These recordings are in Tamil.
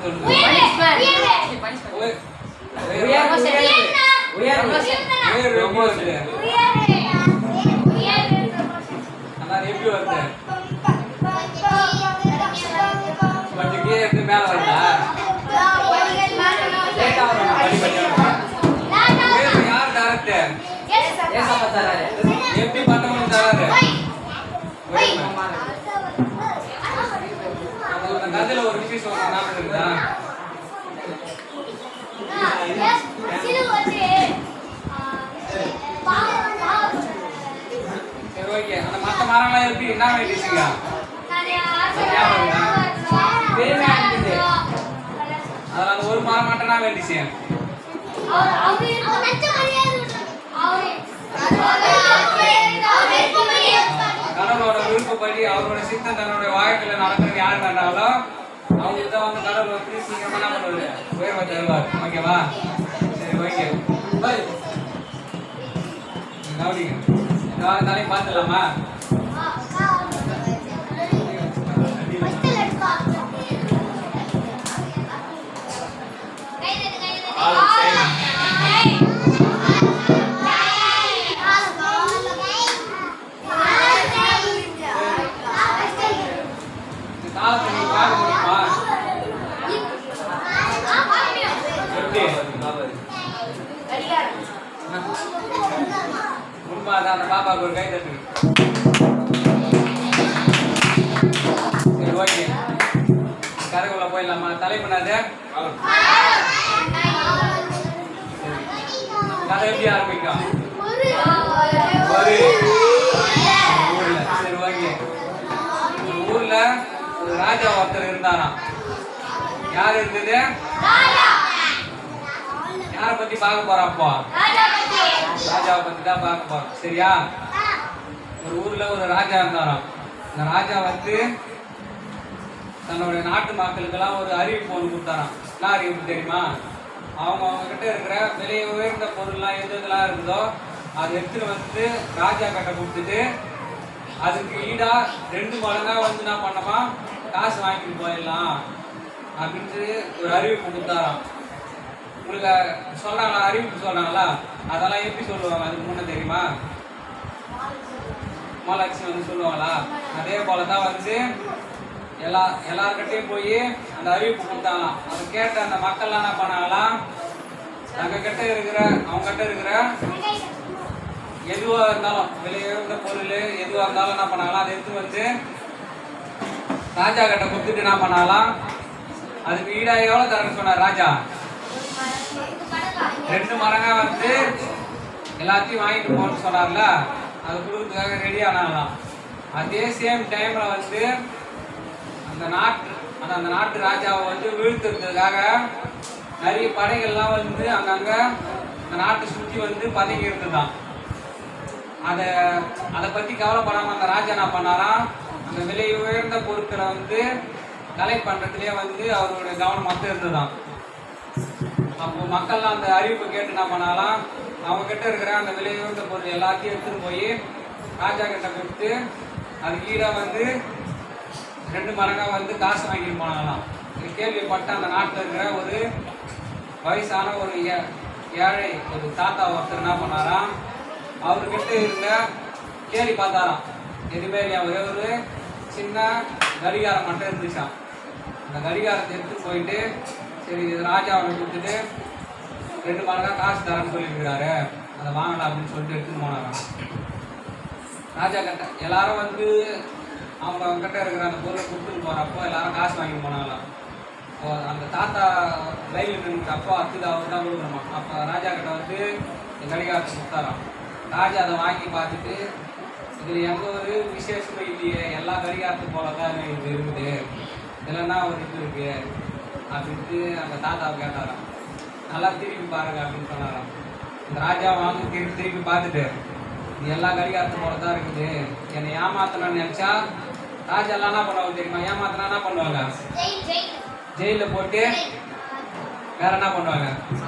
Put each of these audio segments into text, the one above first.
தோணுது Punishment. உயர் உயர்வு, உயர்வு. உயர்வு. உயர் எப்படி வருது அதான் எப்படி வருது கொஞ்சம் கீழே இருந்து மேல வருதா லேட்டா வரும் படி படியா உயர்வு யார் டேரக்டர் ஏசப்பா தராரு. எப்படி பண்ணவங்க தராரு உயர்வு. அந்த கதையில ஒரு விஷயம் சொல்றேன் ஞாபகம் இருக்குதா சரி ஓகே அந்த மத்த மரம்லாம் எப்படி என்ன வேண்டிச்சுங்க பெருமையா இருக்குது. அதில் அந்த ஒரு மரம் மட்டும் என்ன வேண்டிச்சு கடவுளோட விருப்பப்படி அவரோட சித்தம் தன்னுடைய வாழ்க்கையில நடக்கிறது யார் கண்டாலோ அவங்க தான் வந்து கடவுள் வந்து சீக்கிரமா என்ன பண்ணுவாரு உயர்வை தருவார் ஓகேவா சரி ஓகே பை கவனிங்க இந்த வாரம் தலையை பார்த்துடலாமா இந்த காலத்தை நீங்க பார்க்க முடியுமா எப்படி முன்பா தான் அந்த பாப்பாவுக்கு ஒரு கை தட்டு சரி ஓகே கரைக்குள்ள போயிடலாமா தலை பண்ணாது கதை எப்படி ஆரம்பிக்கும் ஒரு ஊர்ல சரி ஓகே ஒரு ஊர்ல ஒரு ராஜா ஒருத்தர் இருந்தாராம் யார் இருந்தது யாரை பத்தி பார்க்க போறோம் அப்போ ராஜாவை பத்தி தான் பார்க்க போறோம் சரியா ஒரு ஊர்ல ஒரு ராஜா இருந்தாராம் அந்த ராஜா வந்து தன்னுடைய நாட்டு மக்களுக்கெல்லாம் ஒரு அறிவிப்பு ஒன்று கொடுத்தாராம் என்ன அறிவிப்பு தெரியுமா அவங்க அவங்க கிட்ட இருக்கிற விலை உயர்ந்த பொருள்லாம் எது எதெல்லாம் இருக்குதோ அதை எடுத்துட்டு வந்து ராஜா கிட்ட கொடுத்துட்டு அதுக்கு ஈடா ரெண்டு மடங்கா வந்து என்ன பண்ணமா காசு வாங்கிட்டு போயிடலாம் அப்படின்ட்டு ஒரு அறிவிப்பு கொடுத்தாராம் உங்களுக்கு சொல்றாங்களா அறிவிப்பு சொல்றாங்களா அதெல்லாம் எப்படி சொல்லுவாங்க அதுக்கு முன்ன தெரியுமா மகாலட்சுமி வந்து சொல்லுவாங்களா அதே போல தான் வந்து எல்லா எல்லார்கிட்டையும் போய் அந்த அறிவிப்பு கொடுத்தாங்களாம் அதை கேட்ட அந்த மக்கள்லாம் என்ன பண்ணாங்களாம் தங்க கிட்ட இருக்கிற அவங்க கிட்ட இருக்கிற எதுவா இருந்தாலும் விலை உயர்ந்த பொருள் எதுவா இருந்தாலும் என்ன பண்ணாங்களாம் அதை எடுத்து வந்து ராஜா கிட்ட கொடுத்துட்டு என்ன பண்ணாங்களாம் அதுக்கு ஈடா எவ்வளவு தரேன்னு சொன்னார் ராஜா ரெண்டு மடங்கா வந்து எல்லாத்தையும் வாங்கிட்டு போகணும்னு சொன்னார்ல அது கொடுக்கறதுக்காக ரெடி ஆனாங்களாம் அதே சேம் டைம்ல வந்து அந்த நாட்டு அந்த அந்த நாட்டு ராஜாவை வந்து வீழ்த்துறதுக்காக நிறைய படைகள்லாம் வந்து அங்கங்க அந்த நாட்டை சுற்றி வந்து பதுங்கி இருந்துதான் அதை அதை பத்தி கவலைப்படாம அந்த ராஜா என்ன பண்ணாராம் அந்த விலை உயர்ந்த பொருட்களை வந்து கலெக்ட் பண்றதுலயே வந்து அவருடைய கவனம் மொத்தம் இருந்ததாம் அப்போ மக்கள்லாம் அந்த அறிவிப்பை கேட்டு என்ன பண்ணாலாம் அவங்க கிட்ட இருக்கிற அந்த விலை உயர்ந்த பொருள் எல்லாத்தையும் எடுத்துட்டு போய் ராஜா கிட்ட கொடுத்து அதுக்கு ஈடா வந்து ரெண்டு மடங்கா வந்து காசு வாங்கிட்டு போனாங்களாம் இது கேள்விப்பட்ட அந்த நாட்டில் இருக்கிற ஒரு வயசான ஒரு ஏ- ஏழை ஒரு தாத்தா ஒருத்தர் என்ன பண்ணாராம் அவர்கிட்ட இருந்த கேள்வி பார்த்தாராம் எதுவுமே இல்லையா ஒரே ஒரு சின்ன கடிகாரம் மட்டும் இருந்துச்சாம் அந்த கடிகாரத்தை எடுத்து போயிட்டு சரி இது ராஜாவை கொடுத்துட்டு ரெண்டு மடங்கா காசு தரேன்னு சொல்லியிருக்கிறாரு அதை வாங்கலாம் அப்படின்னு சொல்லிட்டு எடுத்துன்னு போனாராம் ராஜா கிட்ட எல்லாரும் வந்து அவங்க அவங்க கிட்ட இருக்கிற அந்த பொருளை கொடுத்துட்டு போறப்போ எல்லாரும் காசு வாங்கி போனாங்களாம் அப்போ அந்த தாத்தா லைன்ல நின்று அப்போ அடுத்தது அவர் தான் கொடுக்கணுமா அப்போ ராஜா கிட்ட வந்து இந்த கடிகாரத்தை கொடுத்தாராம் ராஜா அதை வாங்கி பார்த்துட்டு இதில் எந்த ஒரு விசேஷமும் இல்லையே எல்லா கடிகாரத்து போல தான் இது இருக்குது இதில் என்ன ஒரு இது இருக்கு அப்படின்ட்டு அந்த தாத்தாவை கேட்டாராம் நல்லா திருப்பி பாருங்க அப்படின்னு சொன்னாராம் இந்த ராஜா வாங்க திருப்பி திருப்பி பார்த்துட்டு இது எல்லா கடிகாரத்து போல தான் இருக்குது என்னை ஏமாத்தணும்னு நினைச்சா ராஜா எல்லாம் என்ன பண்ணுவாங்க தெரியுமா ஏமாத்தினா என்ன பண்ணுவாங்க ஜெயில போட்டு வேற என்ன பண்ணுவாங்க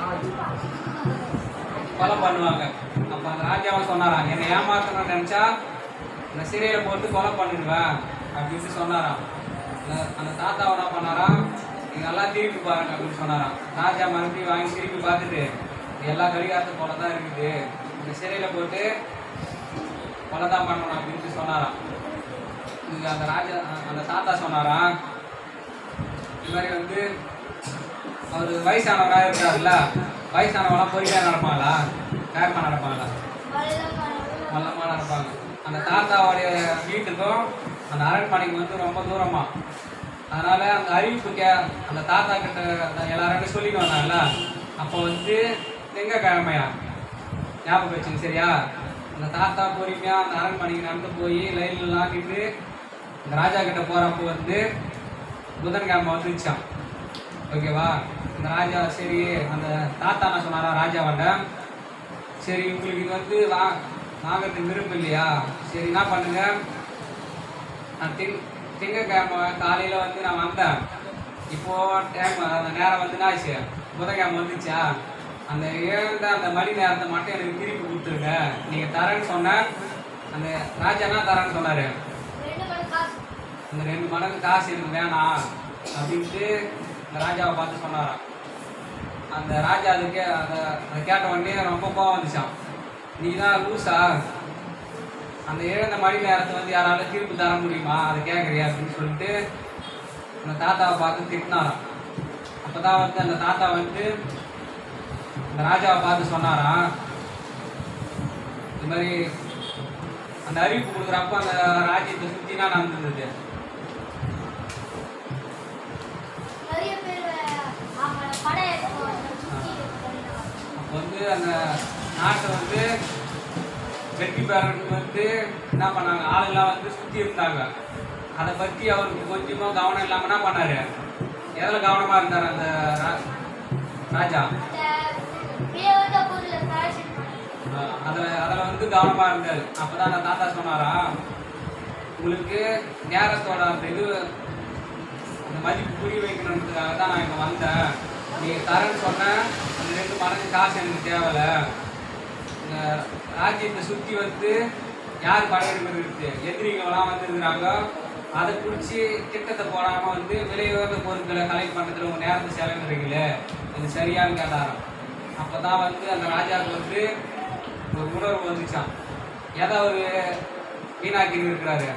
கொலை பண்ணுவாங்க அப்ப அந்த ராஜாவை சொன்னாராம் என்னை ஏமாத்தணும்னு நினைச்சா இந்த சிறையில போட்டு கொலை பண்ணிடுவேன் அப்படின்னு சொன்னாராம் அந்த- அந்த தாத்தாவை என்ன பண்ணாராம் நீங்க நல்லா திருப்பி பாருங்க அப்படின்னு சொன்னாராம் ராஜா மறுபடியும் வாங்கி திருப்பி பார்த்துட்டு இது எல்லா கடிகாரத்து போல தான் இருக்குது இந்த சிறையில போட்டு கொலை தான் பண்ணணும் அப்படின்னு சொன்னாராம் இது அந்த ராஜா அந்த தாத்தா சொன்னாராம் இது மாதிரி வந்து அவர் வயசானவராக இருக்காருல்ல வயசானவங்களாம் பொறுமையாக நடப்பாங்களா வேகமாக நடப்பாங்களா மல்லமாக நடப்பாங்க அந்த தாத்தாவுடைய வீட்டுக்கும் அந்த அரண்மனைக்கு வந்து ரொம்ப தூரமா அதனால அந்த அறிவிப்பு கே அந்த தாத்தா கிட்ட அந்த எல்லாரும் சொல்லிட்டு வந்தாங்கல்ல அப்போ வந்து திங்கக்கிழமையா ஞாபகம் வச்சுங்க சரியா அந்த தாத்தா பொறுமையா அந்த அரண்மனைக்கு நடந்து போய் லைன்லாம் நின்று அந்த ராஜா கிட்ட போறப்போ வந்து புதன்கிழமை வந்துருச்சான் ஓகேவா அந்த ராஜா சரி அந்த தாத்தா என்ன சொன்னாரா ராஜாவாண்ட சரி உங்களுக்கு இது வந்து வா வாங்கிறதுக்கு விருப்பம் இல்லையா சரி என்ன பண்ணுங்க நான் திங் திங்கக்கிழமை காலையில் வந்து நான் வந்தேன் இப்போ டைம் அந்த நேரம் வந்து என்ன ஆச்சு புதன்கிழமை வந்துச்சா அந்த ஏழ்ந்த அந்த மணி நேரத்தை மட்டும் எனக்கு திருப்பி கொடுத்துருங்க நீங்கள் தரேன்னு சொன்ன அந்த ராஜா என்ன தரேன்னு சொன்னார் அந்த ரெண்டு மடங்கு காசு எனக்கு வேணாம் அப்படின்ட்டு இந்த ராஜாவை பார்த்து சொன்னாராம் அந்த ராஜா அதுக்கு அதை அதை கேட்ட உடனே ரொம்ப கோவம் வந்துச்சான் நீ தான் லூசா அந்த இழந்த மணி நேரத்தை வந்து யாரால திருப்பி தர முடியுமா அதை கேட்குறியா அப்படின்னு சொல்லிட்டு அந்த தாத்தாவை பார்த்து திட்டினாராம் அப்பதான் வந்து அந்த தாத்தா வந்து அந்த ராஜாவை பார்த்து சொன்னாராம் இந்த மாதிரி அந்த அறிவிப்பு கொடுக்குறப்ப அந்த ராஜ்யத்தை சுற்றினா நடந்தது அப்போ வந்து அந்த நாட்டை வந்து வெற்றி பெறறதுக்கு வந்து என்ன பண்ணாங்க ஆளுங்களாம் வந்து சுற்றி இருந்தாங்க அதை பற்றி அவருக்கு கொஞ்சமாக கவனம் இல்லாமல் என்ன பண்ணாரு எதில் கவனமாக இருந்தார் அந்த ரா- ராஜா அதில் அதில் வந்து கவனமாக இருந்தார் அப்போ தான் அந்த தாத்தா சொன்னாரா உங்களுக்கு நேரத்தோட அந்த இது அந்த மதிப்பு புரிய வைக்கணுன்றதுக்காக தான் நான் இங்கே வந்தேன் நீங்கள் தரேன்னு சொன்னேன் அந்த ரெண்டு மடங்கு காசு எனக்கு தேவையில்ல இந்த ராஜ்யத்தை சுற்றி வந்து யார் படையெடுக்கிறது இருக்கு எதிரிங்களாம் வந்துருக்குறாங்க அதை பிடிச்சி திட்டத்தை போடாமல் வந்து விலை உயர்ந்த பொருட்களை கலெக்ட் பண்ணுறதுல உங்கள் நேரத்தை செலவிடுறீங்களே இது சரியான்னு கேட்டாராம் அப்போ தான் வந்து அந்த ராஜாவுக்கு வந்து ஒரு உணர்வு வந்துச்சான் எதை அவர் வீணாக்கி இருக்கிறாரு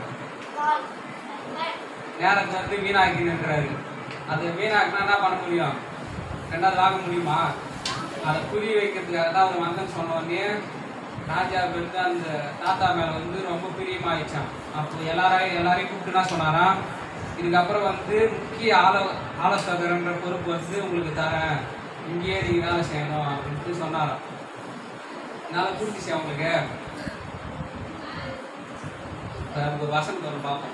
நேரத்தை வந்து வீணாக்கி இருக்கிறாரு அது வீணாக்கினா என்ன பண்ண முடியும் ரெண்டாவது வாங்க முடியுமா அதை புரிய வைக்கிறதுக்காக தான் அவர் வந்தேன்னு சொன்ன உடனே ராஜாவுக்கு வந்து அந்த தாத்தா மேலே வந்து ரொம்ப பிரியமாயிடுச்சான் அப்போ எல்லாரையும் எல்லாரையும் கூப்பிட்டு என்ன சொன்னாராம் இதுக்கப்புறம் வந்து முக்கிய ஆலோ ஆலோசகர்ன்ற பொறுப்பு வந்து உங்களுக்கு தரேன் இங்கேயே நீங்கள் வேலை செய்யணும் அப்படின்ட்டு சொன்னாராம் என்னால் புரிஞ்சிச்சு அவங்களுக்கு அதுக்கு ஒரு வசனம் வரும் பார்ப்போம்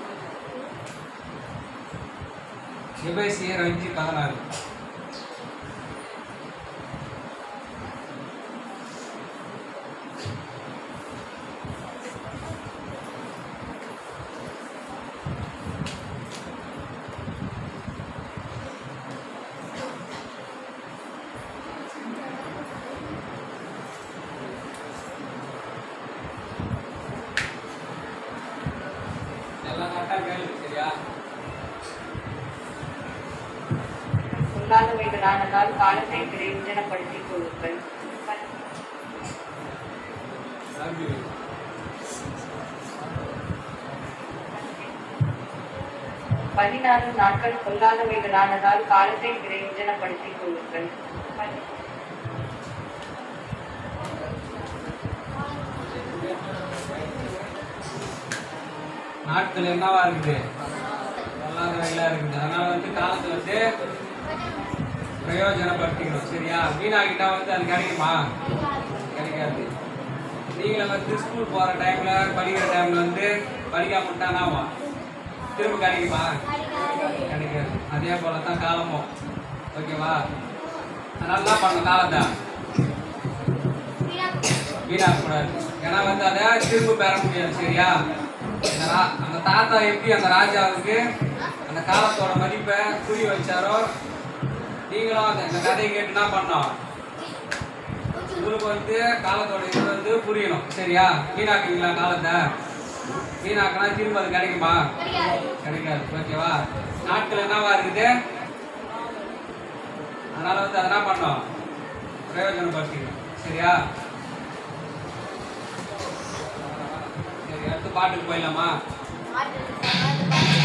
எபேசியர் அஞ்சு பதினாறு எல்லாம் கரெக்டாக கேள்வி சரியா சொல்லாதவைகளானதால் காலத்தை பிரயோஜனப்படுத்திக் கொள்ளுங்கள் நன்றி பதினாறு நாட்கள் கொல்லாதவைகளானதால் காலத்தை பிரயோஜனப்படுத்திக் கொள்ளுங்கள் நாட்கள் என்னவா இருக்குது பொல்லாத வகையில இருக்குது அதனால வந்து காலத்தை வந்து பிரயோஜனப்படுத்திக்கணும் சரியா வீணாகிட்டா வந்து அது கிடைக்குமா கிடைக்காது நீங்களே வந்து ஸ்கூல் போகிற டைமில் படிக்கிற டைமில் வந்து படிக்காம விட்டா என்னாவா திரும்ப கிடைக்குமா கிடைக்காது அதே போல தான் காலமும் ஓகேவா அதனால என்ன பண்ணணும் காலத்தை வீணாக்கக்கூடாது ஏன்னா வந்து அதை திரும்ப பெற முடியாது சரியா அந்த ரா- அந்த தாத்தா எப்படி அந்த ராஜாவுக்கு அந்த காலத்தோட மதிப்பை புரிய வச்சாரோ நீங்களும் அந்த இந்த கதையை கேட்டு என்ன பண்ணோம் உங்களுக்கு வந்து காலத்தோட இது வந்து புரியணும் சரியா வீணாக்குவீங்களா காலத்தை வீணாக்கினா திரும்ப அது கிடைக்குமா கிடைக்காது ஓகேவா நாட்கள் என்னவா இருக்குது அதனால வந்து அதை என்ன பண்ணோம் பிரயோஜனப்படுத்திக்கணும் சரியா சரி அடுத்து பாட்டுக்கு போயிடலாமா மாட்டு மாட்டு